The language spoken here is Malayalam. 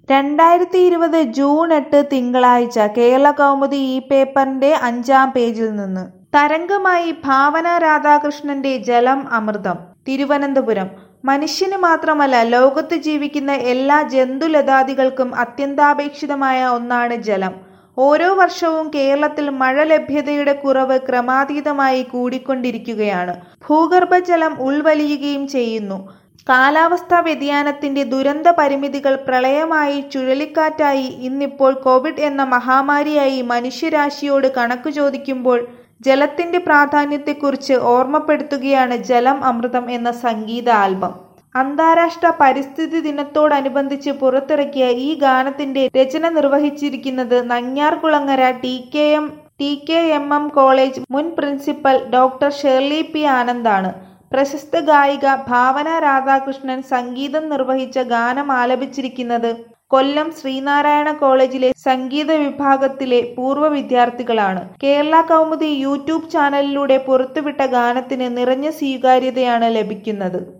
രണ്ടായിരത്തി ഇരുപത് ജൂൺ എട്ട് തിങ്കളാഴ്ച കേരളകൗമുദി ഈ പേപ്പറിന്റെ അഞ്ചാം പേജിൽ നിന്ന് തരംഗമായി ഭാവന രാധാകൃഷ്ണന്റെ ജലം അമൃതം തിരുവനന്തപുരം മനുഷ്യന് മാത്രമല്ല ലോകത്ത് ജീവിക്കുന്ന എല്ലാ ജന്തുലതാദികൾക്കും അത്യന്താപേക്ഷിതമായ ഒന്നാണ് ജലം ഓരോ വർഷവും കേരളത്തിൽ മഴ ലഭ്യതയുടെ കുറവ് ക്രമാതീതമായി കൂടിക്കൊണ്ടിരിക്കുകയാണ് ഭൂഗർഭജലം ഉൾവലിയുകയും ചെയ്യുന്നു കാലാവസ്ഥാ വ്യതിയാനത്തിന്റെ ദുരന്ത പരിമിതികൾ പ്രളയമായി ചുഴലിക്കാറ്റായി ഇന്നിപ്പോൾ കോവിഡ് എന്ന മഹാമാരിയായി മനുഷ്യരാശിയോട് കണക്കു ചോദിക്കുമ്പോൾ ജലത്തിന്റെ പ്രാധാന്യത്തെക്കുറിച്ച് ഓർമ്മപ്പെടുത്തുകയാണ് ജലം അമൃതം എന്ന സംഗീത ആൽബം അന്താരാഷ്ട്ര പരിസ്ഥിതി ദിനത്തോടനുബന്ധിച്ച് പുറത്തിറക്കിയ ഈ ഗാനത്തിന്റെ രചന നിർവഹിച്ചിരിക്കുന്നത് Nangiarkulangara T K M T K M M college മുൻ പ്രിൻസിപ്പൽ ഡോക്ടർ ഷേർലി പി ആനന്ദാണ് പ്രശസ്ത ഗായിക ഭാവന രാധാകൃഷ്ണൻ സംഗീതം നിർവഹിച്ച ഗാനം ആലപിച്ചിരിക്കുന്നത് കൊല്ലം ശ്രീനാരായണ കോളേജിലെ സംഗീത വിഭാഗത്തിലെ പൂർവ്വ വിദ്യാർത്ഥികളാണ് കേരള കൗമുദി യൂട്യൂബ് ചാനലിലൂടെ പുറത്തുവിട്ട ഗാനത്തിന് നിറഞ്ഞ സ്വീകാര്യതയാണ് ലഭിക്കുന്നത്